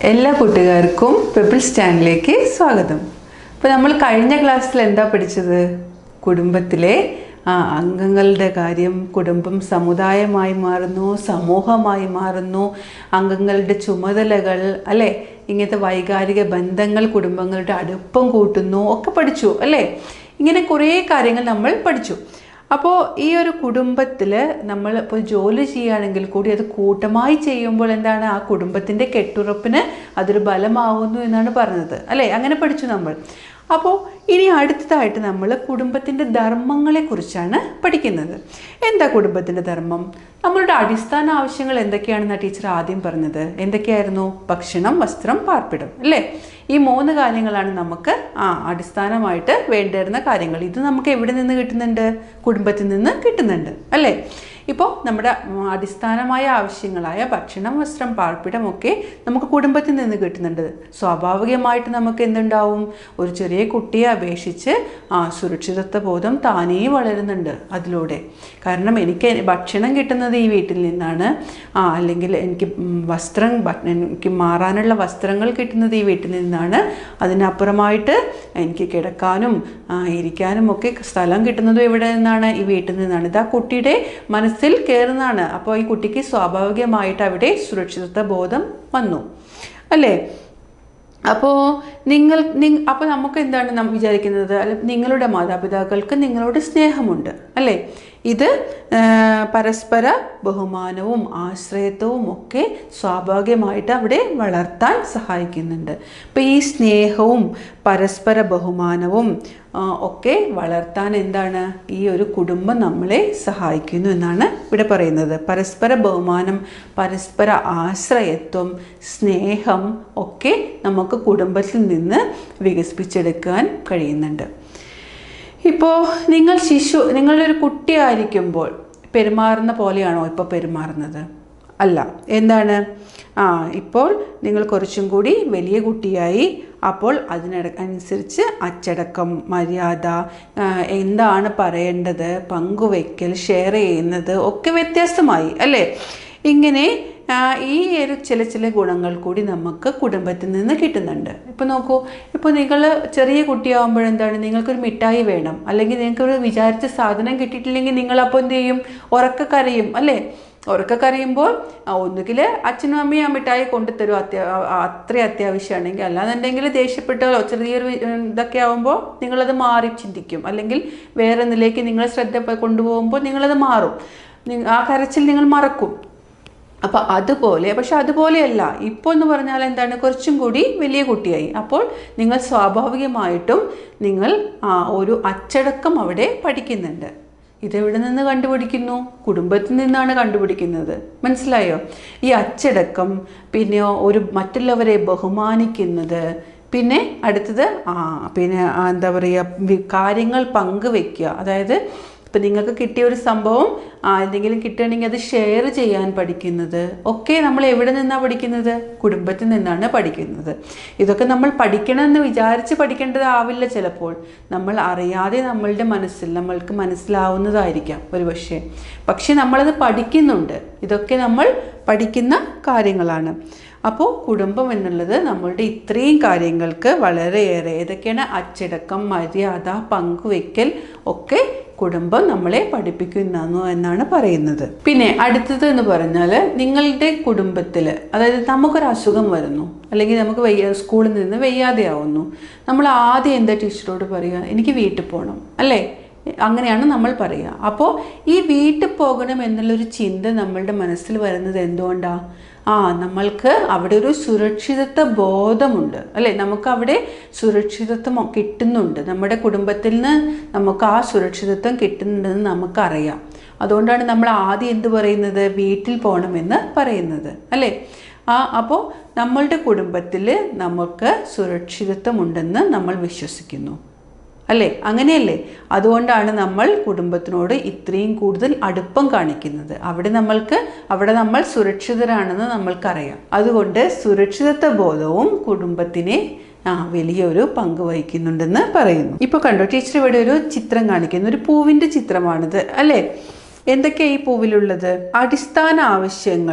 എല്ലാ കൂട്ടുകാർക്കും പെപ്പിൾസ് ചാനലിലേക്ക് സ്വാഗതം അപ്പോൾ നമ്മൾ കഴിഞ്ഞ ക്ലാസ്സിൽ എന്താ പഠിച്ചത് കുടുംബത്തിലെ ആ, അംഗങ്ങളുടെ കാര്യം കുടുംബം സമുദായമായി മാറുന്നു സമൂഹമായി മാറുന്നു അംഗങ്ങളുടെ ചുമതലകൾ അല്ലേ ഇങ്ങനത്തെ വൈകാരിക ബന്ധങ്ങൾ കുടുംബങ്ങളുടെ അടുപ്പം കൂട്ടുന്നു ഒക്കെ പഠിച്ചു അല്ലേ ഇങ്ങനെ കുറേ കാര്യങ്ങൾ നമ്മൾ പഠിച്ചു അപ്പോൾ ഈ ഒരു കുടുംബത്തിൽ നമ്മൾ ഇപ്പോൾ ജോലി ചെയ്യുകയാണെങ്കിൽ കൂടി അത് കൂട്ടമായി ചെയ്യുമ്പോൾ എന്താണ് ആ കുടുംബത്തിൻ്റെ കെട്ടുറപ്പിന് അതൊരു ബലമാവുന്നു എന്നാണ് പറഞ്ഞത് അല്ലേ അങ്ങനെ പഠിച്ചു നമ്മൾ അപ്പോൾ ഇനി അടുത്തതായിട്ട് നമ്മൾ കുടുംബത്തിൻ്റെ ധർമ്മങ്ങളെക്കുറിച്ചാണ് പഠിക്കുന്നത് എന്താ കുടുംബത്തിൻ്റെ ധർമ്മം നമ്മളുടെ അടിസ്ഥാന ആവശ്യങ്ങൾ എന്തൊക്കെയാണെന്നാണ് ടീച്ചർ ആദ്യം പറഞ്ഞത് എന്തൊക്കെയായിരുന്നു ഭക്ഷണം വസ്ത്രം പാർപ്പിടം അല്ലേ ഈ മൂന്ന് കാര്യങ്ങളാണ് നമുക്ക് ആ അടിസ്ഥാനമായിട്ട് വേണ്ടിയിരുന്ന കാര്യങ്ങൾ ഇത് നമുക്ക് എവിടെ നിന്ന് കിട്ടുന്നുണ്ട് കുടുംബത്തിൽ നിന്ന് കിട്ടുന്നുണ്ട് അല്ലേ ഇപ്പോൾ നമ്മുടെ ഉം, അടിസ്ഥാനമായ ആവശ്യങ്ങളായ ഭക്ഷണം വസ്ത്രം പാർപ്പിടം ഒക്കെ നമുക്ക് കുടുംബത്തിൽ നിന്ന് കിട്ടുന്നുണ്ട് സ്വാഭാവികമായിട്ട് നമുക്ക് എന്തുണ്ടാവും ഒരു ചെറിയ കുട്ടിയെ അപേക്ഷിച്ച് ആ സുരക്ഷിതത്വ ബോധം താനേ വളരുന്നുണ്ട് അതിലൂടെ കാരണം എനിക്ക് ഭക്ഷണം കിട്ടുന്നത് ഈ വീട്ടിൽ നിന്നാണ് ആ അല്ലെങ്കിൽ എനിക്ക് ഉം, വസ്ത്രം ഭ- എനിക്ക് മാറാനുള്ള വസ്ത്രങ്ങൾ കിട്ടുന്നത് ഈ വീട്ടിൽ നിന്നാണ് അതിനപ്പുറമായിട്ട് എനിക്ക് കിടക്കാനും ആ, ഇരിക്കാനും ഒക്കെ സ്ഥലം കിട്ടുന്നതും എവിടെ നിന്നാണ് ഈ വീട്ടിൽ നിന്നാണ് ഇത് ആ കുട്ടിയുടെ മനസ്സിൽ കയറുന്നതാണ് അപ്പോൾ ഈ കുട്ടിക്ക് സ്വാഭാവികമായിട്ട് അവിടെ സുരക്ഷിതത്വ ബോധം വന്നു അല്ലേ അപ്പോൾ നിങ്ങൾ നിങ് അപ്പോൾ നമുക്ക് എന്താണ് നാം വിചാരിക്കുന്നത് അല്ല നിങ്ങളുടെ മാതാപിതാക്കൾക്ക് നിങ്ങളോട് സ്നേഹമുണ്ട് അല്ലേ ഇത് ആ, പരസ്പര ബഹുമാനവും ആശ്രയത്വവും ഒക്കെ സ്വാഭാവികമായിട്ട് അവിടെ വളർത്താൻ സഹായിക്കുന്നുണ്ട് അപ്പോൾ ഈ സ്നേഹവും പരസ്പര ബഹുമാനവും ആ, ഒക്കെ വളർത്താൻ എന്താണ് ഈ ഒരു കുടുംബം നമ്മളെ സഹായിക്കുന്നു എന്നാണ് ഇവിടെ പറയുന്നത് പരസ്പര ബഹുമാനം പരസ്പര ആശ്രയത്വം സ്നേഹം ഒക്കെ നമുക്ക് കുടുംബത്തിൽ നിന്ന് വികസിപ്പിച്ചെടുക്കാൻ കഴിയുന്നുണ്ട് ഇപ്പോൾ നിങ്ങൾ ശിശു നിങ്ങളൊരു കുട്ടിയായിരിക്കുമ്പോൾ പെരുമാറുന്ന പോലെയാണോ ഇപ്പോൾ പെരുമാറുന്നത് അല്ല എന്താണ് ആ ഇപ്പോൾ നിങ്ങൾ കുറച്ചും കൂടി വലിയ കുട്ടിയായി അപ്പോൾ അതിനട അനുസരിച്ച് അച്ചടക്കം മര്യാദ ആ, എന്താണ് പറയേണ്ടത് പങ്കുവയ്ക്കൽ ഷെയർ ചെയ്യുന്നത് ഒക്കെ വ്യത്യസ്തമായി അല്ലേ ഇങ്ങനെ ആ, ഈ ഒരു ചില ചില ഗുണങ്ങൾ കൂടി നമുക്ക് കുടുംബത്തിൽ നിന്ന് കിട്ടുന്നുണ്ട് ഇപ്പോൾ നോക്കൂ ഇപ്പോൾ നിങ്ങൾ ചെറിയ കുട്ടിയാകുമ്പോഴെന്താണ് നിങ്ങൾക്കൊരു മിഠായി വേണം അല്ലെങ്കിൽ നിങ്ങൾക്കൊരു വിചാരിച്ച സാധനം കിട്ടിയിട്ടില്ലെങ്കിൽ നിങ്ങളപ്പോൾ എന്ത് ചെയ്യും ഉറക്ക കരയും അല്ലേ ഉറക്ക കരയുമ്പോൾ ഒന്നുകിൽ അച്ഛനും അമ്മയും ആ മിഠായി കൊണ്ടുതരും അത്യാ ആ, അത്ര അത്യാവശ്യമാണെങ്കിൽ അല്ലാന്നുണ്ടെങ്കിൽ ദേഷ്യപ്പെട്ടോ ചെറിയൊരു ഉം, ഇതൊക്കെ ആകുമ്പോൾ നിങ്ങളത് മാറി ചിന്തിക്കും അല്ലെങ്കിൽ വേറെ ഒന്നിലേക്ക് നിങ്ങൾ ശ്രദ്ധ പ- കൊണ്ടുപോകുമ്പോൾ നിങ്ങളത് മാറും നി- ആ കരച്ചിൽ നിങ്ങൾ മറക്കും അപ്പോൾ അതുപോലെ പക്ഷെ അതുപോലെയല്ല ഇപ്പോൾ എന്ന് പറഞ്ഞാൽ എന്താണ് കുറച്ചും കൂടി വലിയ കുട്ടിയായി അപ്പോൾ നിങ്ങൾ സ്വാഭാവികമായിട്ടും നിങ്ങൾ ആ ഒരു അച്ചടക്കം അവിടെ പഠിക്കുന്നുണ്ട് ഇതെവിടെ നിന്ന് കണ്ടുപിടിക്കുന്നു കുടുംബത്തിൽ നിന്നാണ് കണ്ടുപിടിക്കുന്നത് മനസ്സിലായോ ഈ അച്ചടക്കം പിന്നെ ഒരു മറ്റുള്ളവരെ ബഹുമാനിക്കുന്നത് പിന്നെ അടുത്തത് ആ പിന്നെ ആ, എന്താ പറയുക കാര്യങ്ങൾ പങ്കുവെക്കുക അതായത് ഇപ്പം നിങ്ങൾക്ക് കിട്ടിയ ഒരു സംഭവം ആ, എന്തെങ്കിലും കിട്ടുകയാണെങ്കിൽ അത് ഷെയർ ചെയ്യാൻ പഠിക്കുന്നത് ഒക്കെ നമ്മൾ എവിടെ നിന്നാണ് പഠിക്കുന്നത് കുടുംബത്തിൽ നിന്നാണ് പഠിക്കുന്നത് ഇതൊക്കെ നമ്മൾ പഠിക്കണമെന്ന് വിചാരിച്ച് പഠിക്കേണ്ടതാവില്ല ചിലപ്പോൾ നമ്മൾ അറിയാതെ നമ്മളുടെ മനസ്സിൽ നമ്മൾക്ക് മനസ്സിലാവുന്നതായിരിക്കാം ഒരു പക്ഷേ പക്ഷെ നമ്മളത് പഠിക്കുന്നുണ്ട് ഇതൊക്കെ നമ്മൾ പഠിക്കുന്ന കാര്യങ്ങളാണ് അപ്പോൾ കുടുംബം എന്നുള്ളത് നമ്മളുടെ ഇത്രയും കാര്യങ്ങൾക്ക് വളരെയേറെ ഏതൊക്കെയാണ് അച്ചടക്കം മര്യാദ പങ്കുവെക്കൽ ഒക്കെ കുടുംബം നമ്മളെ പഠിപ്പിക്കുന്നു എന്നാണ് പറയുന്നത് പിന്നെ അടുത്തത് എന്ന് പറഞ്ഞാൽ നിങ്ങളുടെ കുടുംബത്തിൽ അതായത് നമുക്കൊരു അസുഖം വരുന്നു അല്ലെങ്കിൽ നമുക്ക് വയ്യ സ്കൂളിൽ നിന്ന് വയ്യാതെയാവുന്നു നമ്മൾ ആദ്യം എന്താ ടീച്ചറോട് പറയുക എനിക്ക് വീട്ടിൽ പോകണം അല്ലേ അങ്ങനെയാണ് നമ്മൾ പറയുക അപ്പോൾ ഈ വീട്ടിൽ പോകണം എന്നുള്ളൊരു ചിന്ത നമ്മളുടെ മനസ്സിൽ വരുന്നത് എന്തുകൊണ്ടാണ് ആ നമ്മൾക്ക് അവിടെ ഒരു സുരക്ഷിതത്വ ബോധമുണ്ട് അല്ലേ നമുക്ക് അവിടെ സുരക്ഷിതത്വം കിട്ടുന്നുണ്ട് നമ്മുടെ കുടുംബത്തിൽ നിന്ന് നമുക്ക് ആ സുരക്ഷിതത്വം കിട്ടുന്നുണ്ടെന്ന് നമുക്കറിയാം അതുകൊണ്ടാണ് നമ്മൾ ആദ്യം എന്ത് പറയുന്നത് വീട്ടിൽ പോകണമെന്ന് പറയുന്നത് അല്ലേ ആ അപ്പോൾ നമ്മളുടെ കുടുംബത്തിൽ നമുക്ക് സുരക്ഷിതത്വമുണ്ടെന്ന് നമ്മൾ വിശ്വസിക്കുന്നു അല്ലേ അങ്ങനെയല്ലേ അതുകൊണ്ടാണ് നമ്മൾ കുടുംബത്തിനോട് ഇത്രയും കൂടുതൽ അടുപ്പം കാണിക്കുന്നത് അവിടെ നമ്മൾക്ക് അവിടെ നമ്മൾ സുരക്ഷിതരാണെന്ന് നമ്മൾക്കറിയാം അതുകൊണ്ട് സുരക്ഷിതത്വ ബോധവും കുടുംബത്തിനെ ആ വലിയൊരു പങ്ക് വഹിക്കുന്നുണ്ടെന്ന് പറയുന്നു ഇപ്പോൾ കണ്ടോ ടീച്ചർ ഇവിടെ ഒരു ചിത്രം കാണിക്കുന്നു ഒരു പൂവിൻ്റെ ചിത്രമാണിത് അല്ലേ എന്തൊക്കെയാണ് ഈ പൂവിലുള്ളത് അടിസ്ഥാന ആവശ്യങ്ങൾ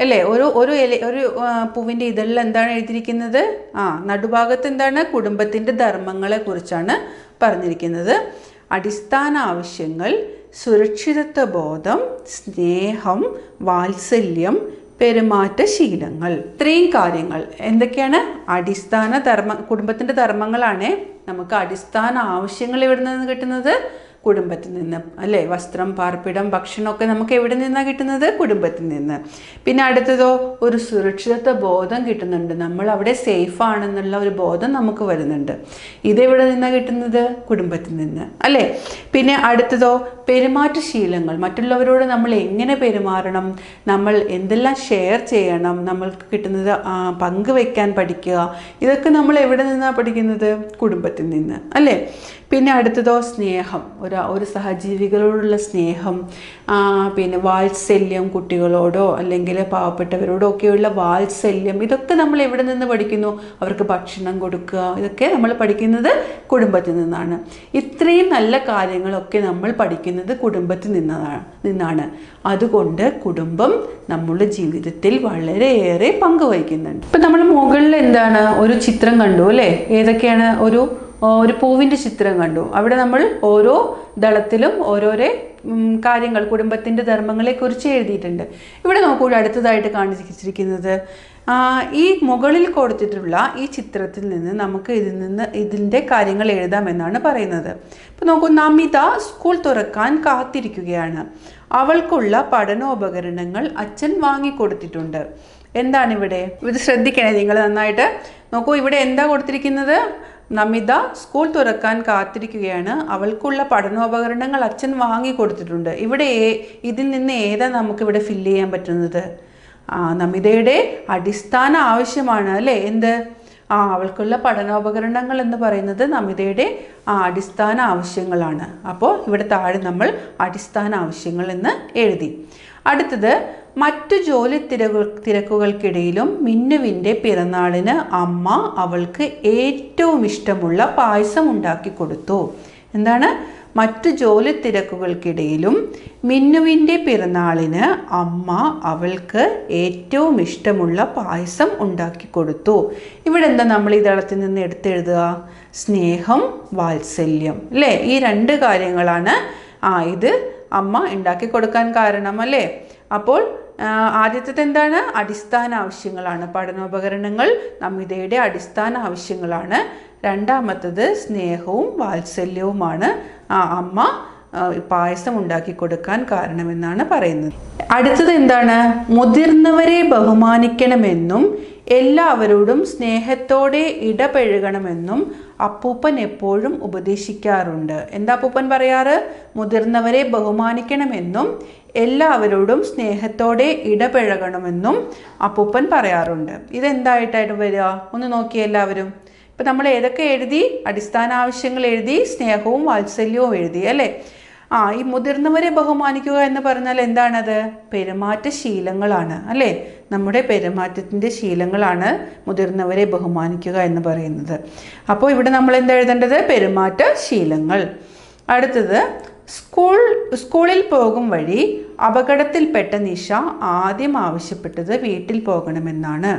അല്ലേ ഒരു ഒരു ഇല ഒരു ആ, പൂവിൻ്റെ ഇതളിൽ എന്താണ് എഴുതിയിരിക്കുന്നത് ആ നടുഭാഗത്ത് എന്താണ് കുടുംബത്തിൻ്റെ ധർമ്മങ്ങളെ കുറിച്ചാണ് പറഞ്ഞിരിക്കുന്നത് അടിസ്ഥാന ആവശ്യങ്ങൾ സുരക്ഷിതത്വ ബോധം സ്നേഹം വാത്സല്യം പെരുമാറ്റശീലങ്ങൾ ഇത്രയും കാര്യങ്ങൾ എന്തൊക്കെയാണ് അടിസ്ഥാന ധർമ്മ കുടുംബത്തിൻ്റെ ധർമ്മങ്ങളാണ് നമുക്ക് അടിസ്ഥാന ആവശ്യങ്ങൾ എവിടെ നിന്ന് കിട്ടുന്നത് കുടുംബത്തിൽ നിന്ന് അല്ലേ വസ്ത്രം പാർപ്പിടം ഭക്ഷണമൊക്കെ നമുക്ക് എവിടെ നിന്നാണ് കിട്ടുന്നത് കുടുംബത്തിൽ നിന്ന് പിന്നെ അടുത്തതോ ഒരു സുരക്ഷിതത്വ ബോധം കിട്ടുന്നുണ്ട് നമ്മൾ അവിടെ സേഫ് ആണെന്നുള്ള ഒരു ബോധം നമുക്ക് വരുന്നുണ്ട് ഇതെവിടെ നിന്നാണ് കിട്ടുന്നത് കുടുംബത്തിൽ നിന്ന് അല്ലേ പിന്നെ അടുത്തതോ പെരുമാറ്റശീലങ്ങൾ മറ്റുള്ളവരോട് നമ്മൾ എങ്ങനെ പെരുമാറണം നമ്മൾ എന്തെല്ലാം ഷെയർ ചെയ്യണം നമ്മൾക്ക് കിട്ടുന്നത് ആ, പങ്കുവെക്കാൻ പഠിക്കുക ഇതൊക്കെ നമ്മൾ എവിടെ നിന്നാണ് പഠിക്കുന്നത് കുടുംബത്തിൽ നിന്ന് അല്ലേ പിന്നെ അടുത്തതോ സ്നേഹം ഒരു ഒരു സഹജീവികളോടുള്ള സ്നേഹം ആ, പിന്നെ വാത്സല്യം കുട്ടികളോടോ അല്ലെങ്കിൽ പാവപ്പെട്ടവരോടോ ഒക്കെയുള്ള വാത്സല്യം ഇതൊക്കെ നമ്മൾ എവിടെ നിന്ന് പഠിക്കുന്നു അവർക്ക് ഭക്ഷണം കൊടുക്കുക ഇതൊക്കെ നമ്മൾ പഠിക്കുന്നത് കുടുംബത്തിൽ നിന്നാണ് ഇത്രയും നല്ല കാര്യങ്ങളൊക്കെ നമ്മൾ പഠിക്കുന്നത് കുടുംബത്തിൽ നിന്നതാണ് നിന്നാണ് അതുകൊണ്ട് കുടുംബം നമ്മുടെ ജീവിതത്തിൽ വളരെയേറെ പങ്കുവഹിക്കുന്നുണ്ട് ഇപ്പം നമ്മൾ മുകളിൽ എന്താണ് ഒരു ചിത്രം കണ്ടു അല്ലേ ഏതൊക്കെയാണ് ഒരു ഒരു പൂവിൻ്റെ ചിത്രം കണ്ടു അവിടെ നമ്മൾ ഓരോ ദളത്തിലും ഓരോരോ ഉം, കാര്യങ്ങൾ കുടുംബത്തിൻ്റെ ധർമ്മങ്ങളെക്കുറിച്ച് എഴുതിയിട്ടുണ്ട് ഇവിടെ നോക്കൂ അടുത്തതായിട്ട് കാണിച്ചിരിക്കുന്നത് ആ, ഈ മുകളിൽ കൊടുത്തിട്ടുള്ള ഈ ചിത്രത്തിൽ നിന്ന് നമുക്ക് ഇതിൽ നിന്ന് ഇതിൻ്റെ കാര്യങ്ങൾ എഴുതാമെന്നാണ് പറയുന്നത് ഇപ്പോൾ നോക്കൂ നമിത സ്കൂൾ തുറക്കാൻ കാത്തിരിക്കുകയാണ് അവൾക്കുള്ള പഠനോപകരണങ്ങൾ അച്ഛൻ വാങ്ങിക്കൊടുത്തിട്ടുണ്ട് എന്താണ് ഇവിടെ ഇത് ശ്രദ്ധിക്കണേ നിങ്ങൾ നന്നായിട്ട് നോക്കൂ ഇവിടെ എന്താ കൊടുത്തിരിക്കുന്നത് നമിത സ്കൂൾ തുറക്കാൻ കാത്തിരിക്കുകയാണ് അവൾക്കുള്ള പഠനോപകരണങ്ങൾ അച്ഛൻ വാങ്ങി കൊടുത്തിട്ടുണ്ട് ഇവിടെ ഏ- ഇതിൽ നിന്ന് ഏതാ നമുക്ക് ഇവിടെ ഫില്ല് ചെയ്യാൻ പറ്റുന്നത് ആ നമിതയുടെ അടിസ്ഥാന ആവശ്യമാണ് അല്ലേ എന്ത് ആ അവൾക്കുള്ള പഠനോപകരണങ്ങൾ എന്ന് പറയുന്നത് നമിതയുടെ ആ അടിസ്ഥാന ആവശ്യങ്ങളാണ് അപ്പോൾ ഇവിടെ താഴെ നമ്മൾ അടിസ്ഥാന ആവശ്യങ്ങൾ എന്ന് എഴുതി അടുത്തത് മറ്റു ജോലി തിരകു തിരക്കുകൾക്കിടയിലും മിന്നുവിൻ്റെ പിറന്നാളിന് അമ്മ അവൾക്ക് ഏറ്റവും ഇഷ്ടമുള്ള പായസം ഉണ്ടാക്കി കൊടുത്തു എന്താണ് മറ്റു ജോലി തിരക്കുകൾക്കിടയിലും മിന്നുവിൻ്റെ പിറന്നാളിന് അമ്മ അവൾക്ക് ഏറ്റവും ഇഷ്ടമുള്ള പായസം ഉണ്ടാക്കി കൊടുത്തു ഇവിടെ എന്താ നമ്മൾ ഈ ദളത്തിൽ നിന്ന് എടുത്തെഴുതുക സ്നേഹം വാത്സല്യം അല്ലേ ഈ രണ്ട് കാര്യങ്ങളാണ് ആ ഇത് അമ്മ ഉണ്ടാക്കി കൊടുക്കാൻ കാരണം അല്ലേ അപ്പോൾ ആ, ആദ്യത്തേത് എന്താണ് അടിസ്ഥാന ആവശ്യങ്ങളാണ് പഠനോപകരണങ്ങൾ നമിതയുടെ അടിസ്ഥാന ആവശ്യങ്ങളാണ് രണ്ടാമത്തത് സ്നേഹവും വാത്സല്യവുമാണ് ആ അമ്മ ആ, പായസം ഉണ്ടാക്കി കൊടുക്കാൻ കാരണമെന്നാണ് പറയുന്നത് അടുത്തത് എന്താണ് മുതിർന്നവരെ ബഹുമാനിക്കണമെന്നും എല്ലാവരോടും സ്നേഹത്തോടെ ഇടപഴകണമെന്നും അപ്പൂപ്പൻ എപ്പോഴും ഉപദേശിക്കാറുണ്ട് എന്താ അപ്പൂപ്പൻ പറയാറ് മുതിർന്നവരെ ബഹുമാനിക്കണമെന്നും എല്ലാവരോടും സ്നേഹത്തോടെ ഇടപഴകണമെന്നും അപ്പൂപ്പൻ പറയാറുണ്ട് ഇതെന്തായിട്ടായിട്ട് വരിക ഒന്ന് നോക്കിയേ എല്ലാവരും ഇപ്പം നമ്മൾ ഏതൊക്കെ എഴുതി അടിസ്ഥാന ആവശ്യങ്ങൾ എഴുതി സ്നേഹവും വാത്സല്യവും എഴുതി അല്ലേ ആ ഈ മുതിർന്നവരെ ബഹുമാനിക്കുക എന്ന് പറഞ്ഞാൽ എന്താണത് പെരുമാറ്റ ശീലങ്ങളാണ് അല്ലേ നമ്മുടെ പെരുമാറ്റത്തിൻ്റെ ശീലങ്ങളാണ് മുതിർന്നവരെ ബഹുമാനിക്കുക എന്ന് പറയുന്നത് അപ്പോൾ ഇവിടെ നമ്മൾ എന്താ എഴുതേണ്ടത് പെരുമാറ്റ ശീലങ്ങൾ അടുത്തത് സ്കൂൾ സ്കൂളിൽ പോകും വഴി അപകടത്തിൽപ്പെട്ട നിഷ ആദ്യം ആവശ്യപ്പെട്ടത് വീട്ടിൽ പോകണമെന്നാണ്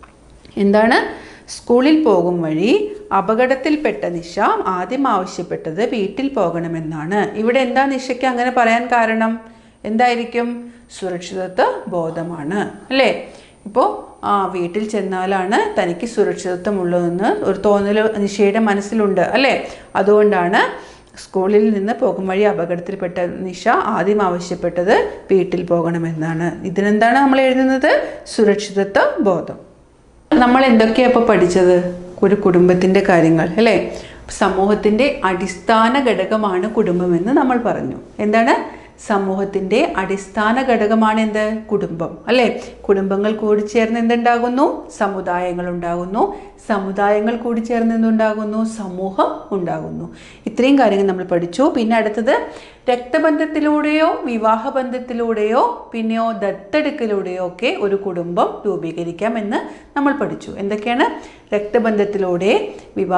എന്താണ് സ്കൂളിൽ പോകും വഴി അപകടത്തിൽപ്പെട്ട നിഷ ആദ്യം ആവശ്യപ്പെട്ടത് വീട്ടിൽ പോകണമെന്നാണ് ഇവിടെ എന്താ നിഷയ്ക്ക് അങ്ങനെ പറയാൻ കാരണം എന്തായിരിക്കും സുരക്ഷിതത്വ ബോധമാണ് അല്ലേ ഇപ്പോൾ ആ വീട്ടിൽ ചെന്നാലാണ് തനിക്ക് സുരക്ഷിതത്വമുള്ളതെന്ന് ഒരു തോന്നൽ നിഷയുടെ മനസ്സിലുണ്ട് അല്ലേ അതുകൊണ്ടാണ് സ്കൂളിൽ നിന്ന് പോകും വഴി അപകടത്തിൽപ്പെട്ട നിഷ ആദ്യം ആവശ്യപ്പെട്ടത് വീട്ടിൽ പോകണമെന്നാണ് ഇതിനെന്താണ് നമ്മൾ എഴുതുന്നത് സുരക്ഷിതത്വ ബോധം നമ്മൾ എന്തൊക്കെയാണ് ഇപ്പോൾ പഠിച്ചത് ഒരു കുടുംബത്തിൻ്റെ കാര്യങ്ങൾ അല്ലേ സമൂഹത്തിൻ്റെ അടിസ്ഥാന ഘടകമാണ് കുടുംബമെന്ന് നമ്മൾ പറഞ്ഞു എന്താണ് സമൂഹത്തിൻ്റെ അടിസ്ഥാന ഘടകമാണ് എന്ത് കുടുംബം അല്ലേ കുടുംബങ്ങൾ കൂടി ചേർന്ന് എന്തുണ്ടാകുന്നു സമുദായങ്ങൾ ഉണ്ടാകുന്നു സമുദായങ്ങൾ കൂടി ചേർന്ന് എന്തുണ്ടാകുന്നു സമൂഹം ഉണ്ടാകുന്നു ഇത്രയും കാര്യങ്ങൾ നമ്മൾ പഠിച്ചു പിന്നെ അടുത്തത് രക്തബന്ധത്തിലൂടെയോ വിവാഹബന്ധത്തിലൂടെയോ പിന്നെയോ ദത്തെടുക്കലൂടെയോ ഒക്കെ ഒരു കുടുംബം രൂപീകരിക്കാമെന്ന് നമ്മൾ പഠിച്ചു എന്തൊക്കെയാണ് രക്തബന്ധത്തിലൂടെ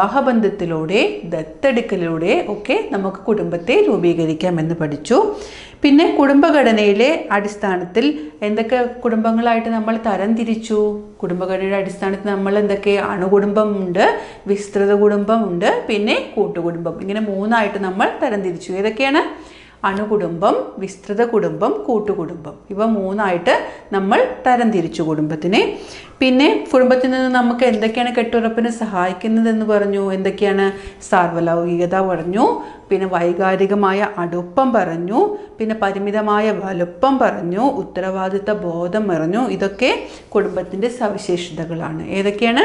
വിവാഹബന്ധത്തിലൂടെ ദത്തെടുക്കലിലൂടെ ഒക്കെ നമുക്ക് കുടുംബത്തെ രൂപീകരിക്കാമെന്ന് പഠിച്ചു പിന്നെ കുടുംബഘടനയിലെ അടിസ്ഥാനത്തിൽ എന്തൊക്കെ കുടുംബങ്ങളായിട്ട് നമ്മൾ തരംതിരിച്ചു കുടുംബഘടനയുടെ അടിസ്ഥാനത്തിൽ നമ്മൾ എന്തൊക്കെ അണുകുടുംബമുണ്ട് വിസ്തൃത കുടുംബമുണ്ട് പിന്നെ കൂട്ടുകുടുംബം ഇങ്ങനെ മൂന്നായിട്ട് നമ്മൾ തരംതിരിച്ചു ഏതൊക്കെയാണ് അണുകുടുംബം വിസ്തൃത കുടുംബം കൂട്ടുകുടുംബം ഇവ മൂന്നായിട്ട് നമ്മൾ തരംതിരിച്ചു കുടുംബത്തിനെ പിന്നെ കുടുംബത്തിൽ നിന്ന് നമുക്ക് എന്തൊക്കെയാണ് കെട്ടുറപ്പിന് സഹായിക്കുന്നതെന്ന് പറഞ്ഞു എന്തൊക്കെയാണ് സാർവലൗകികത പറഞ്ഞു പിന്നെ വൈകാരികമായ അടുപ്പം പറഞ്ഞു പിന്നെ പരിമിതമായ വലുപ്പം പറഞ്ഞു ഉത്തരവാദിത്ത ബോധം പറഞ്ഞു ഇതൊക്കെ കുടുംബത്തിൻ്റെ സവിശേഷതകളാണ് ഏതൊക്കെയാണ്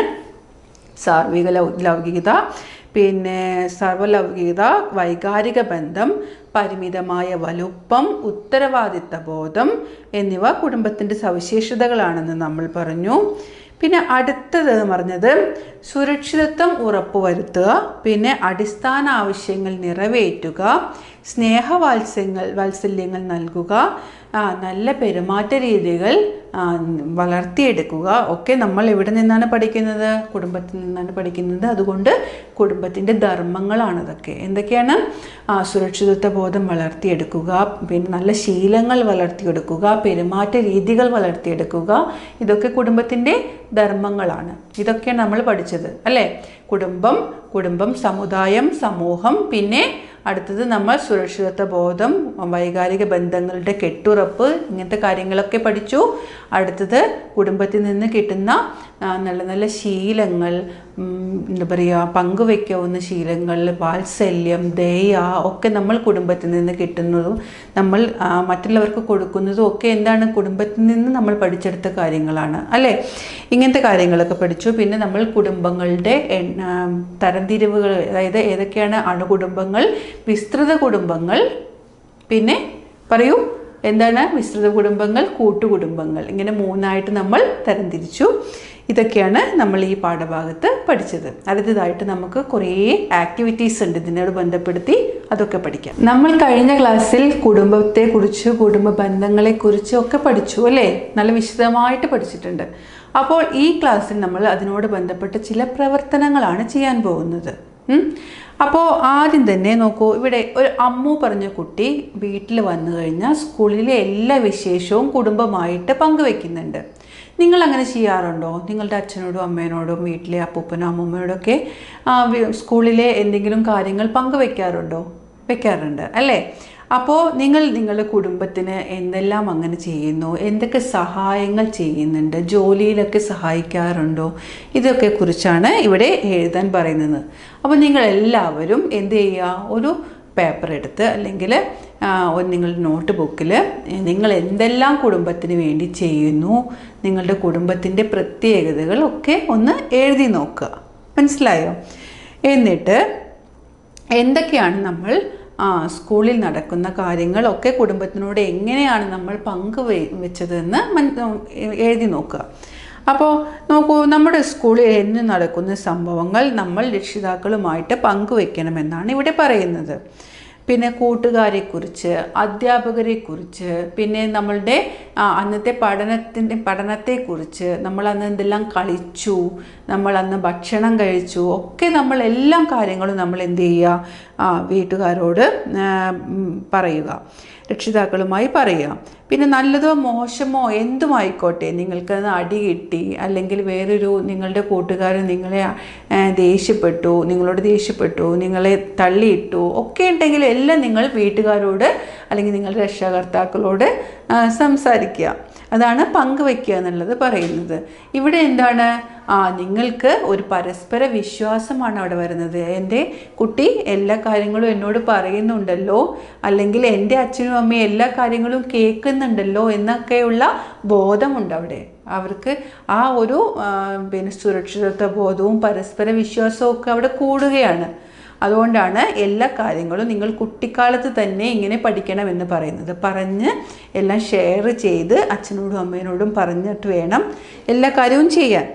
സാർവിക ലൗ ലൗകികത പിന്നെ സർവലൗകികത വൈകാരിക ബന്ധം പരിമിതമായ വലുപ്പം ഉത്തരവാദിത്ത ബോധം എന്നിവ കുടുംബത്തിൻ്റെ സവിശേഷതകളാണെന്ന് നമ്മൾ പറഞ്ഞു പിന്നെ അടുത്തത് എന്ന് പറഞ്ഞത് സുരക്ഷിതത്വം ഉറപ്പുവരുത്തുക പിന്നെ അടിസ്ഥാന ആവശ്യങ്ങൾ നിറവേറ്റുക സ്നേഹവാത്സ്യങ്ങൾ വാത്സല്യങ്ങൾ നൽകുക ആ, നല്ല പെരുമാറ്റ രീതികൾ ആ, വളർത്തിയെടുക്കുക ഒക്കെ നമ്മൾ എവിടെ നിന്നാണ് പഠിക്കുന്നത് കുടുംബത്തിൽ നിന്നാണ് പഠിക്കുന്നത് അതുകൊണ്ട് കുടുംബത്തിൻ്റെ ധർമ്മങ്ങളാണ് അതൊക്കെ എന്തൊക്കെയാണ് ആ, സുരക്ഷിതത്വ ബോധം വളർത്തിയെടുക്കുക പിന്നെ നല്ല ശീലങ്ങൾ വളർത്തിയെടുക്കുക പെരുമാറ്റ രീതികൾ വളർത്തിയെടുക്കുക ഇതൊക്കെ കുടുംബത്തിൻ്റെ ധർമ്മങ്ങളാണ് ഇതൊക്കെയാണ് നമ്മൾ പഠിച്ചത് അല്ലേ കുടുംബം കുടുംബം സമുദായം സമൂഹം പിന്നെ അടുത്തത് നമ്മൾ സുരക്ഷിതത്വ ബോധം വൈകാരിക ബന്ധങ്ങളുടെ കെട്ടുറപ്പ് ഇങ്ങനത്തെ കാര്യങ്ങളൊക്കെ പഠിച്ചു അടുത്തത് കുടുംബത്തിൽ നിന്ന് കിട്ടുന്ന ആ, നല്ല നല്ല ശീലങ്ങൾ ഉം, എന്താ പറയുക പങ്കുവെക്കാവുന്ന ശീലങ്ങൾ വാത്സല്യം ദയ ഒക്കെ നമ്മൾ കുടുംബത്തിൽ നിന്ന് കിട്ടുന്നതും നമ്മൾ ആ, മറ്റുള്ളവർക്ക് കൊടുക്കുന്നതും ഒക്കെ എന്താണ് കുടുംബത്തിൽ നിന്ന് നമ്മൾ പഠിച്ചെടുത്ത കാര്യങ്ങളാണ് അല്ലേ ഇങ്ങനത്തെ കാര്യങ്ങളൊക്കെ പഠിച്ചു പിന്നെ നമ്മൾ കുടുംബങ്ങളുടെ എണ്ണ തരംതിരിവുകൾ അതായത് ഏതൊക്കെയാണ് അണുകുടുംബങ്ങൾ വിസ്തൃത കുടുംബങ്ങൾ പിന്നെ പറയൂ എന്താണ് വിസ്തൃത കുടുംബങ്ങൾ കൂട്ടുകുടുംബങ്ങൾ ഇങ്ങനെ മൂന്നായിട്ട് നമ്മൾ തരംതിരിച്ചു ഇതൊക്കെയാണ് നമ്മൾ ഈ പാഠഭാഗത്ത് പഠിച്ചത് അടുത്തതായിട്ട് നമുക്ക് കുറേ ആക്ടിവിറ്റീസ് ഉണ്ട് ഇതിനോട് ബന്ധപ്പെടുത്തി അതൊക്കെ പഠിക്കാം നമ്മൾ കഴിഞ്ഞ ക്ലാസ്സിൽ കുടുംബത്തെക്കുറിച്ച് കുടുംബ ബന്ധങ്ങളെക്കുറിച്ച് ഒക്കെ പഠിച്ചു അല്ലേ നല്ല വിശദമായിട്ട് പഠിച്ചിട്ടുണ്ട് അപ്പോൾ ഈ ക്ലാസ്സിൽ നമ്മൾ അതിനോട് ബന്ധപ്പെട്ട ചില പ്രവർത്തനങ്ങളാണ് ചെയ്യാൻ പോകുന്നത് ഉം. അപ്പോൾ ആദ്യം തന്നെ നോക്കൂ ഇവിടെ ഒരു അമ്മു പറഞ്ഞ കുട്ടി വീട്ടിൽ വന്നു കഴിഞ്ഞാൽ സ്കൂളിലെ എല്ലാ വിശേഷവും കുടുംബമായിട്ട് പങ്കുവെക്കുന്നുണ്ട് നിങ്ങൾ അങ്ങനെ ചെയ്യാറുണ്ടോ നിങ്ങളുടെ അച്ഛനോടും അമ്മേനോടും വീട്ടിലെ അപ്പൂപ്പനോ അമ്മൂമ്മയോടും ഒക്കെ ആ, വി- സ്കൂളിലെ എന്തെങ്കിലും കാര്യങ്ങൾ പങ്കുവെക്കാറുണ്ടോ വെക്കാറുണ്ട് അല്ലേ അപ്പോൾ നിങ്ങൾ നിങ്ങളുടെ കുടുംബത്തിന് എന്തെല്ലാം അങ്ങനെ ചെയ്യുന്നു എന്തൊക്കെ സഹായങ്ങൾ ചെയ്യുന്നുണ്ട് ജോലിയിലൊക്കെ സഹായിക്കാറുണ്ടോ ഇതൊക്കെ കുറിച്ചാണ് ഇവിടെ എഴുതാൻ പറയുന്നത് അപ്പോൾ നിങ്ങൾ എല്ലാവരും എന്ത് ചെയ്യുക ഒരു പേപ്പർ എടുത്ത് അല്ലെങ്കിൽ ആ, ഒരു നിങ്ങളുടെ നോട്ട് ബുക്കിൽ നിങ്ങൾ എന്തെല്ലാം കുടുംബത്തിന് വേണ്ടി ചെയ്യുന്നു നിങ്ങളുടെ കുടുംബത്തിൻ്റെ പ്രത്യേകതകൾ ഒക്കെ ഒന്ന് എഴുതി നോക്കുക മനസ്സിലായോ എന്നിട്ട് എന്തൊക്കെയാണ് നമ്മൾ ആ സ്കൂളിൽ നടക്കുന്ന കാര്യങ്ങളൊക്കെ കുടുംബത്തിനോട് എങ്ങനെയാണ് നമ്മൾ പങ്ക് വെച്ചതെന്ന് മൻ എഴുതി നോക്കുക അപ്പോൾ നോക്കൂ നമ്മുടെ സ്കൂളിൽ എന്ന് നടക്കുന്ന സംഭവങ്ങൾ നമ്മൾ രക്ഷിതാക്കളുമായിട്ട് പങ്കുവെക്കണമെന്നാണ് ഇവിടെ പറയുന്നത് പിന്നെ കൂട്ടുകാരെക്കുറിച്ച് അധ്യാപകരെക്കുറിച്ച് പിന്നെ നമ്മളുടെ ആ, അന്നത്തെ പഠനത്തിൻ്റെ പഠനത്തെക്കുറിച്ച് നമ്മൾ അന്ന് എന്തെല്ലാം കളിച്ചു നമ്മൾ അന്ന് ഭക്ഷണം കഴിച്ചു ഒക്കെ നമ്മൾ എല്ലാ കാര്യങ്ങളും നമ്മൾ എന്ത് ചെയ്യുക ആ, വീട്ടുകാരോട് ആ, ഉം, പറയുക രക്ഷിതാക്കളുമായി പറയുക പിന്നെ നല്ലതോ മോശമോ എന്തുമായിക്കോട്ടെ നിങ്ങൾക്ക് അത് അടി കിട്ടി അല്ലെങ്കിൽ വേറൊരു നിങ്ങളുടെ കൂട്ടുകാരൻ നിങ്ങളെ ആ, ദേഷ്യപ്പെട്ടു നിങ്ങളോട് ദേഷ്യപ്പെട്ടു നിങ്ങളെ തള്ളിയിട്ടു ഒക്കെ ഉണ്ടെങ്കിൽ എല്ലാം നിങ്ങൾ വീട്ടുകാരോട് അല്ലെങ്കിൽ നിങ്ങളുടെ രക്ഷാകർത്താക്കളോട് ആ, സംസാരിക്കുക അതാണ് പങ്കുവെക്കുക എന്നുള്ളത് പറയുന്നത് ഇവിടെ എന്താണ് ആ നിങ്ങൾക്ക് ഒരു പരസ്പര വിശ്വാസമാണ് അവിടെ വരുന്നത് എൻ്റെ കുട്ടി എല്ലാ കാര്യങ്ങളും എന്നോട് പറയുന്നുണ്ടല്ലോ അല്ലെങ്കിൽ എൻ്റെ അച്ഛനും അമ്മയും എല്ലാ കാര്യങ്ങളും കേൾക്കുന്നുണ്ടല്ലോ എന്നൊക്കെയുള്ള ബോധമുണ്ട് അവിടെ അവർക്ക് ആ ഒരു ആ, പിന്നെ സുരക്ഷിതത്വ ബോധവും പരസ്പര വിശ്വാസവും ഒക്കെ അവിടെ കൂടുകയാണ് അതുകൊണ്ടാണ് എല്ലാ കാര്യങ്ങളും നിങ്ങൾ കുട്ടിക്കാലത്ത് തന്നെ ഇങ്ങനെ പഠിക്കണമെന്ന് പറയുന്നത് പറഞ്ഞ് എല്ലാം ഷെയർ ചെയ്ത് അച്ഛനോടും അമ്മേനോടും പറഞ്ഞിട്ട് വേണം എല്ലാ കാര്യവും ചെയ്യാൻ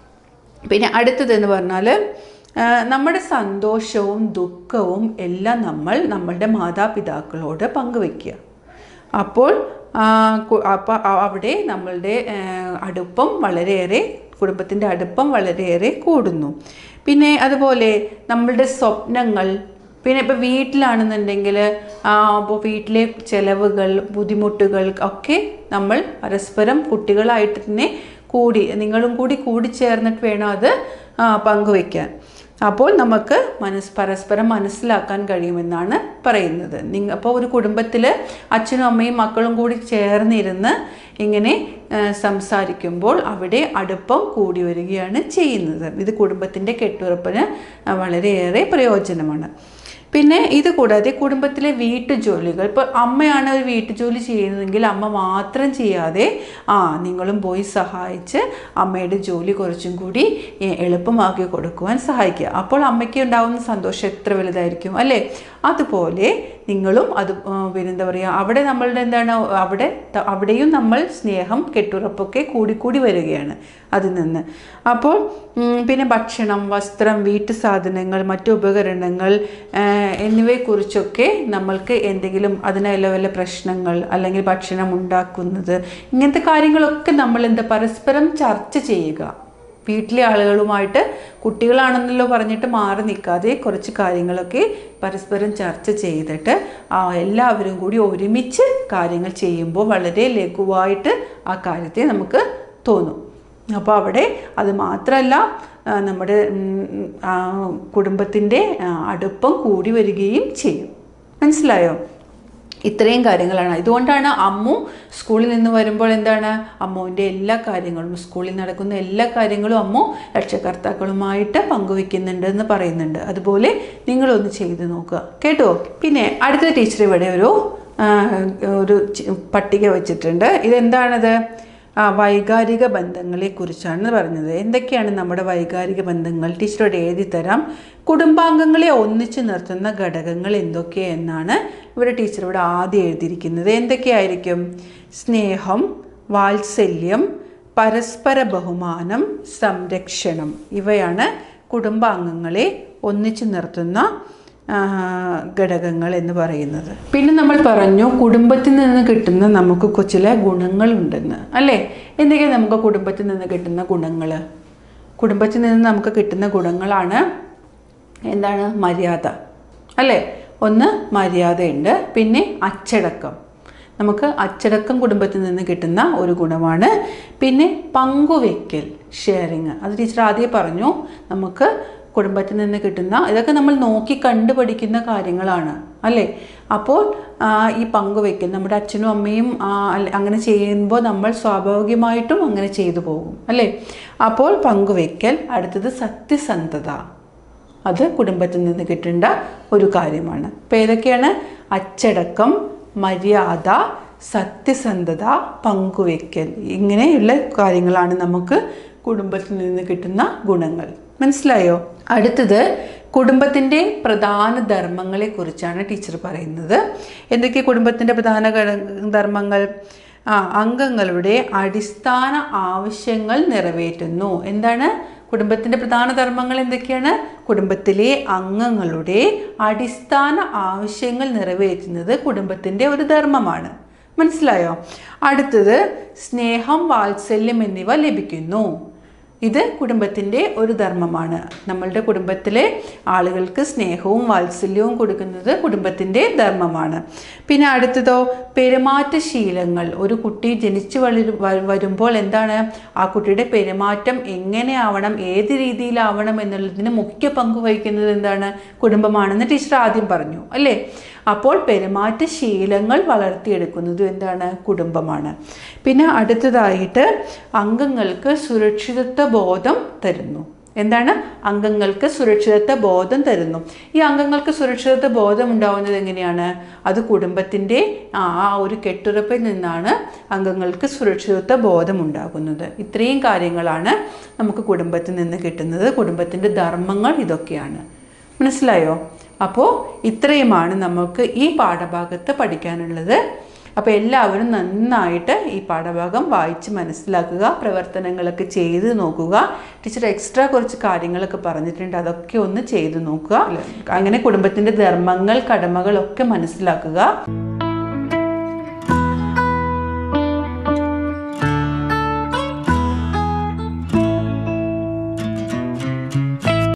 പിന്നെ അടുത്തതെന്ന് പറഞ്ഞാൽ ആ, നമ്മുടെ സന്തോഷവും ദുഃഖവും എല്ലാം നമ്മൾ നമ്മളുടെ മാതാപിതാക്കളോട് പങ്കുവെക്കുക അപ്പോൾ ആ, കു- അപ്പോൾ അ- അവിടെ നമ്മളുടെ ആ, അടുപ്പം വളരെയേറെ കുടുംബത്തിൻ്റെ അടുപ്പം വളരെയേറെ കൂടുന്നു പിന്നെ അതുപോലെ നമ്മളുടെ സ്വപ്നങ്ങൾ പിന്നെ ഇപ്പോൾ വീട്ടിലാണെന്നുണ്ടെങ്കിൽ അപ്പോൾ വീട്ടിലെ ചിലവുകൾ ബുദ്ധിമുട്ടുകൾ ഒക്കെ നമ്മൾ പരസ്പരം കുട്ടികളായിട്ട് തന്നെ കൂടി നിങ്ങളും കൂടി കൂടി ചേർന്നിട്ട് വേണം അത് ആ, പങ്കുവയ്ക്കാൻ അപ്പോൾ നമുക്ക് മനസ് പരസ്പരം മനസ്സിലാക്കാൻ കഴിയുമെന്നാണ് പറയുന്നത് നിങ്ങ അപ്പോൾ ഒരു കുടുംബത്തിൽ അച്ഛനും അമ്മയും മക്കളും കൂടി ചേർന്നിരുന്ന് ഇങ്ങനെ ആ, സംസാരിക്കുമ്പോൾ അവിടെ അടുപ്പം കൂടി വരികയാണ് ചെയ്യുന്നത് ഇത് കുടുംബത്തിൻ്റെ കെട്ടുറപ്പിന് ആ, വളരെയേറെ പ്രയോജനമാണ് പിന്നെ ഇത് കൂടാതെ കുടുംബത്തിലെ വീട്ടുജോലികൾ ഇപ്പോൾ അമ്മയാണ് ഒരു വീട്ടുജോലി ചെയ്യുന്നതെങ്കിൽ അമ്മ മാത്രം ചെയ്യാതെ ആ നിങ്ങളും പോയി സഹായിച്ച് അമ്മയുടെ ജോലി കുറച്ചും കൂടി എ, എളുപ്പമാക്കി കൊടുക്കുവാൻ സഹായിക്കുക അപ്പോൾ അമ്മയ്ക്ക് ഉണ്ടാകുന്ന സന്തോഷം എത്ര വലുതായിരിക്കും അല്ലേ അതുപോലെ നിങ്ങളും അത് ആ, പിന്നെ എന്താ പറയുക അവിടെ നമ്മളുടെ എന്താണ് അവിടെ ത- അവിടെയും നമ്മൾ സ്നേഹം കെട്ടുറപ്പൊക്കെ കൂടിക്കൂടി വരികയാണ് അതിൽ നിന്ന് അപ്പോൾ ഉം, പിന്നെ ഭക്ഷണം വസ്ത്രം വീട്ടു സാധനങ്ങൾ മറ്റു ഉപകരണങ്ങൾ ആ, എന്നിവയെക്കുറിച്ചൊക്കെ നമ്മൾക്ക് എന്തെങ്കിലും അതിനുള്ള വല്ല പ്രശ്നങ്ങൾ അല്ലെങ്കിൽ ഭക്ഷണം ഉണ്ടാക്കുന്നത് ഇങ്ങനത്തെ കാര്യങ്ങളൊക്കെ നമ്മൾ എന്താ പരസ്പരം ചർച്ച ചെയ്യുക വീട്ടിലെ ആളുകളുമായിട്ട് കുട്ടികളാണെന്നല്ലോ പറഞ്ഞിട്ട് മാറി നിൽക്കാതെ കുറച്ച് കാര്യങ്ങളൊക്കെ പരസ്പരം ചർച്ച ചെയ്തിട്ട് ആ എല്ലാവരും കൂടി ഒരുമിച്ച് കാര്യങ്ങൾ ചെയ്യുമ്പോൾ വളരെ ലഘുവായിട്ട് ആ കാര്യത്തെ നമുക്ക് തോന്നും അപ്പോൾ അവിടെ അത് മാത്രമല്ല ആ, നമ്മുടെ ഉം, ആ, കുടുംബത്തിൻ്റെ ആ, അടുപ്പം കൂടി വരികയും ചെയ്യും മനസ്സിലായോ ഇത്രയും കാര്യങ്ങളാണ് ഇതുകൊണ്ടാണ് അമ്മു സ്കൂളിൽ നിന്ന് വരുമ്പോൾ എന്താണ് അമ്മുവിൻ്റെ എല്ലാ കാര്യങ്ങളും സ്കൂളിൽ നടക്കുന്ന എല്ലാ കാര്യങ്ങളും അമ്മു രക്ഷകർത്താക്കളുമായിട്ട് പങ്കുവെക്കുന്നുണ്ട് എന്ന് പറയുന്നുണ്ട് അതുപോലെ നിങ്ങളൊന്ന് ചെയ്ത് നോക്കുക കേട്ടോ പിന്നെ അടുത്ത ടീച്ചർ ഇവിടെ ഒരു ആ, ഒരു ചി- പട്ടിക വെച്ചിട്ടുണ്ട് ഇതെന്താണത് ആ വൈകാരിക ബന്ധങ്ങളെ കുറിച്ചാണ് പറഞ്ഞത് എന്തൊക്കെയാണ് നമ്മുടെ വൈകാരിക ബന്ധങ്ങൾ ടീച്ചറോട് എഴുതി തരാം കുടുംബാംഗങ്ങളെ ഒന്നിച്ചു നിർത്തുന്ന ഘടകങ്ങൾ എന്തൊക്കെയെന്നാണ് ഇവിടെ ടീച്ചർ ഇവിടെ ആദ്യം എഴുതിയിരിക്കുന്നത് എന്തൊക്കെയായിരിക്കും സ്നേഹം വാത്സല്യം പരസ്പര ബഹുമാനം സംരക്ഷണം ഇവയാണ് കുടുംബാംഗങ്ങളെ ഒന്നിച്ചു നിർത്തുന്ന ആ, ഘടകങ്ങൾ എന്ന് പറയുന്നത് പിന്നെ നമ്മൾ പറഞ്ഞു കുടുംബത്തിൽ നിന്ന് കിട്ടുന്ന നമുക്ക് കൊ- ചില ഗുണങ്ങളുണ്ടെന്ന് അല്ലേ എന്തൊക്കെയാണ് നമുക്ക് കുടുംബത്തിൽ നിന്ന് കിട്ടുന്ന ഗുണങ്ങൾ കുടുംബത്തിൽ നിന്ന് നമുക്ക് കിട്ടുന്ന ഗുണങ്ങളാണ് എന്താണ് മര്യാദ അല്ലേ ഒന്ന് മര്യാദയുണ്ട് പിന്നെ അച്ചടക്കം നമുക്ക് അച്ചടക്കം കുടുംബത്തിൽ നിന്ന് കിട്ടുന്ന ഒരു ഗുണമാണ് പിന്നെ പങ്കുവെക്കൽ ഷെയറിങ് അത് ടീച്ചർ ആദ്യം പറഞ്ഞു നമുക്ക് കുടുംബത്തിൽ നിന്ന് കിട്ടുന്ന ഇതൊക്കെ നമ്മൾ നോക്കി കണ്ടു പഠിക്കുന്ന കാര്യങ്ങളാണ് അല്ലേ അപ്പോൾ ആ, ഈ പങ്കുവെക്കൽ നമ്മുടെ അച്ഛനും അമ്മയും ആ, അല്ല- അങ്ങനെ ചെയ്യുമ്പോൾ നമ്മൾ സ്വാഭാവികമായിട്ടും അങ്ങനെ ചെയ്തു പോകും അല്ലേ അപ്പോൾ പങ്കുവെക്കൽ അടുത്തത് സത്യസന്ധത അത് കുടുംബത്തിൽ നിന്ന് കിട്ടേണ്ട ഒരു കാര്യമാണ് അപ്പോൾ ഏതൊക്കെയാണ് അച്ചടക്കം മര്യാദ സത്യസന്ധത പങ്കുവെക്കൽ ഇങ്ങനെയുള്ള കാര്യങ്ങളാണ് നമുക്ക് കുടുംബത്തിൽ നിന്ന് കിട്ടുന്ന ഗുണങ്ങൾ മനസ്സിലായോ അടുത്തത് കുടുംബത്തിൻ്റെ പ്രധാന ധർമ്മങ്ങളെ കുറിച്ചാണ് ടീച്ചർ പറയുന്നത് എന്തൊക്കെ കുടുംബത്തിൻ്റെ പ്രധാന ഘട- ധർമ്മങ്ങൾ ആ അംഗങ്ങളുടെ അടിസ്ഥാന ആവശ്യങ്ങൾ നിറവേറ്റുന്നു എന്താണ് കുടുംബത്തിൻ്റെ പ്രധാന ധർമ്മങ്ങൾ എന്തൊക്കെയാണ് കുടുംബത്തിലെ അംഗങ്ങളുടെ അടിസ്ഥാന ആവശ്യങ്ങൾ നിറവേറ്റുന്നത് കുടുംബത്തിൻ്റെ ഒരു ധർമ്മമാണ് മനസ്സിലായോ അടുത്തത് സ്നേഹം വാത്സല്യം എന്നിവ ലഭിക്കുന്നു ഇത് കുടുംബത്തിൻ്റെ ഒരു ധർമ്മമാണ് നമ്മളുടെ കുടുംബത്തിലെ ആളുകൾക്ക് സ്നേഹവും വാത്സല്യവും കൊടുക്കുന്നത് കുടുംബത്തിൻ്റെ ധർമ്മമാണ് പിന്നെ അടുത്തതോ പെരുമാറ്റശീലങ്ങൾ ഒരു കുട്ടി ജനിച്ചു വളരു വ- വരുമ്പോൾ എന്താണ് ആ കുട്ടിയുടെ പെരുമാറ്റം എങ്ങനെയാവണം ഏത് രീതിയിലാവണം എന്നുള്ളതിന് മുഖ്യ പങ്ക് വഹിക്കുന്നത് എന്താണ് കുടുംബമാണെന്ന് ടീച്ചർ ആദ്യം പറഞ്ഞു അല്ലേ അപ്പോൾ പെരുമാറ്റശീലങ്ങൾ വളർത്തിയെടുക്കുന്നത് എന്താണ് കുടുംബമാണ് പിന്നെ അടുത്തതായിട്ട് അംഗങ്ങൾക്ക് സുരക്ഷിതത്വ ബോധം തരുന്നു എന്താണ് അംഗങ്ങൾക്ക് സുരക്ഷിതത്വ ബോധം തരുന്നു ഈ അംഗങ്ങൾക്ക് സുരക്ഷിതത്വ ബോധം ഉണ്ടാവുന്നത് എങ്ങനെയാണ് അത് കുടുംബത്തിൻ്റെ ആ ആ ഒരു കെട്ടുറപ്പിൽ നിന്നാണ് അംഗങ്ങൾക്ക് സുരക്ഷിതത്വ ബോധം ഉണ്ടാകുന്നത് ഇത്രയും കാര്യങ്ങളാണ് നമുക്ക് കുടുംബത്തിൽ നിന്ന് കിട്ടുന്നത് കുടുംബത്തിൻ്റെ ധർമ്മങ്ങൾ ഇതൊക്കെയാണ് മനസ്സിലായോ അപ്പോൾ ഇത്രയുമാണ് നമുക്ക് ഈ പാഠഭാഗത്ത് പഠിക്കാനുള്ളത് അപ്പോൾ എല്ലാവരും നന്നായിട്ട് ഈ പാഠഭാഗം വായിച്ച് മനസ്സിലാക്കുക പ്രവർത്തനങ്ങളൊക്കെ ചെയ്ത് നോക്കുക ടീച്ചർ എക്സ്ട്രാ കുറച്ച് കാര്യങ്ങളൊക്കെ പറഞ്ഞിട്ടുണ്ട് അതൊക്കെ ഒന്ന് ചെയ്ത് നോക്കുക അങ്ങനെ കുടുംബത്തിൻ്റെ ധർമ്മങ്ങൾ കടമകളൊക്കെ മനസ്സിലാക്കുക